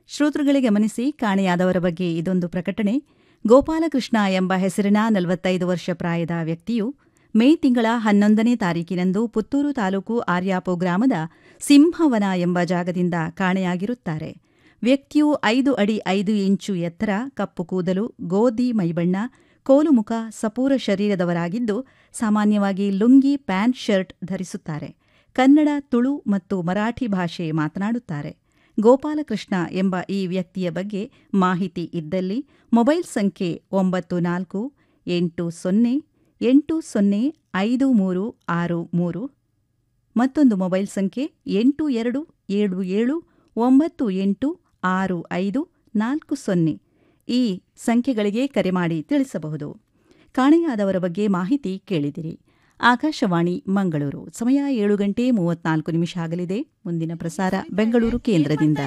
ಶ್ರೋತೃಗಳಿಗೆ ಗಮನಿಸಿ ಕಾಣೆಯಾದವರ ಬಗ್ಗೆ ಇದೊಂದು ಪ್ರಕಟಣೆ ಗೋಪಾಲಕೃಷ್ಣ ಎಂಬ ಹೆಸರಿನ ನಲವತ್ತೈದು ವರ್ಷ ಪ್ರಾಯದ ವ್ಯಕ್ತಿಯು ಮೇ ತಿಂಗಳ ಹನ್ನೊಂದನೇ ತಾರೀಕಿನಂದು ಪುತ್ತೂರು ತಾಲೂಕು ಆರ್ಯಾಪು ಗ್ರಾಮದ ಸಿಂಹವನ ಎಂಬ ಜಾಗದಿಂದ ಕಾಣೆಯಾಗಿರುತ್ತಾರೆ ವ್ಯಕ್ತಿಯು ಐದು ಅಡಿ ಐದು ಇಂಚು ಎತ್ತರ ಕಪ್ಪು ಕೂದಲು ಗೋಧಿ ಮೈಬಣ್ಣ ಕೋಲುಮುಖ ಸಪೂರ ಶರೀರದವರಾಗಿದ್ದು ಸಾಮಾನ್ಯವಾಗಿ ಲುಂಗಿ ಪ್ಯಾಂಟ್ ಶರ್ಟ್ ಧರಿಸುತ್ತಾರೆ ಕನ್ನಡ ತುಳು ಮತ್ತು ಮರಾಠಿ ಭಾಷೆ ಮಾತನಾಡುತ್ತಾರೆ ಗೋಪಾಲಕೃಷ್ಣ ಎಂಬ ಈ ವ್ಯಕ್ತಿಯ ಬಗ್ಗೆ ಮಾಹಿತಿ ಇದ್ದಲ್ಲಿ ಮೊಬೈಲ್ ಸಂಖ್ಯೆ ಒಂಬತ್ತು ನಾಲ್ಕು ಎಂಟು ಸೊನ್ನೆ ಎಂಟು ಸೊನ್ನೆ ಐದು ಮೂರು ಆರು ಮೂರು ಮತ್ತೊಂದು ಮೊಬೈಲ್ ಸಂಖ್ಯೆ ಎಂಟು ಎರಡು ಏಳು ಏಳು ಒಂಬತ್ತು ಎಂಟು ಆರು ಐದು ನಾಲ್ಕು ಸೊನ್ನೆ ಈ ಸಂಖ್ಯೆಗಳಿಗೆ ಕರೆ ಮಾಡಿ ತಿಳಿಸಬಹುದು ಕಾಣೆಯಾದವರ ಬಗ್ಗೆ ಮಾಹಿತಿ ಕೇಳಿದಿರಿ ಆಕಾಶವಾಣಿ ಮಂಗಳೂರು ಸಮಯ ಏಳು ಗಂಟೆ ಮೂವತ್ನಾಲ್ಕು ನಿಮಿಷ ಆಗಲಿದೆ ಮುಂದಿನ ಪ್ರಸಾರ ಬೆಂಗಳೂರು ಕೇಂದ್ರದಿಂದ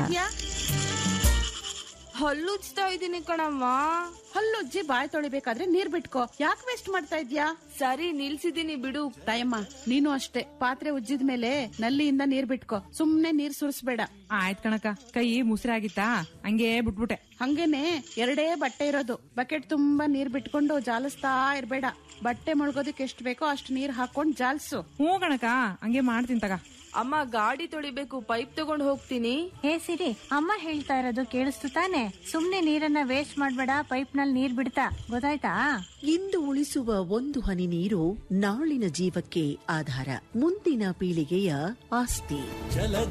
ಹಲ್ಲುಜ್ತಾ ಇದೀನಿ ಕಣಮ್ಮ ಹಲ್ಲುಜ್ಜಿ ಬಾಯ್ ತೊಳಿಬೇಕಾದ್ರೆ ನೀರ್ ಬಿಟ್ಕೋ ಯಾಕೆ ವೇಸ್ಟ್ ಮಾಡ್ತಾ ಇದ್ಯಾ ಸರಿ ನಿಲ್ಸಿದೀನಿ ಬಿಡು ತಾಯಮ್ಮ ನೀನು ಅಷ್ಟೇ ಪಾತ್ರೆ ಉಜ್ಜಿದ ಮೇಲೆ ನಲ್ಲಿಯಿಂದ ನೀರ್ ಬಿಟ್ಕೋ ಸುಮ್ನೆ ನೀರ್ ಸುರಿಸ್ಬೇಡ ಆಯ್ತ್ ಕಣಕ ಕೈ ಮುಸ್ರಾಗಿತ್ತಾ ಹಂಗೆ ಬಿಟ್ಬಿಟ್ಟೆ ಹಂಗೇನೆ ಎರಡೇ ಬಟ್ಟೆ ಇರೋದು ಬಕೆಟ್ ತುಂಬಾ ನೀರ್ ಬಿಟ್ಕೊಂಡು ಜಾಲಿಸ್ತಾ ಇರ್ಬೇಡ ಬಟ್ಟೆ ಮುಳುಗೋದಕ್ಕೆ ಎಷ್ಟ್ ಬೇಕೋ ಅಷ್ಟ್ ನೀರ್ ಹಾಕೊಂಡ್ ಜಾಲ್ಸು ಹ್ಞೂ ಕಣಕ ಹಂಗೆ ಮಾಡ್ತೀನಿ ತಗ ಅಮ್ಮ ಗಾಡಿ ತೊಳಿಬೇಕು ಪೈಪ್ ತಗೊಂಡ್ ಹೋಗ್ತೀನಿ ಹೇ ಸಿರಿ ಅಮ್ಮ ಹೇಳ್ತಾ ಇರೋದು ಕೇಳಿಸ್ತು ತಾನೆ ಸುಮ್ನೆ ನೀರನ್ನ ವೇಸ್ಟ್ ಮಾಡ್ಬೇಡ ಪೈಪ್ ನಲ್ಲಿ ನೀರ್ ಬಿಡ್ತಾ ಗೊತ್ತಾಯ್ತಾ ಇಂದು ಉಳಿಸುವ ಒಂದು ಹನಿ ನೀರು ನಾಳಿನ ಜೀವಕ್ಕೆ ಆಧಾರ ಮುಂದಿನ ಪೀಳಿಗೆಯ ಆಸ್ತಿ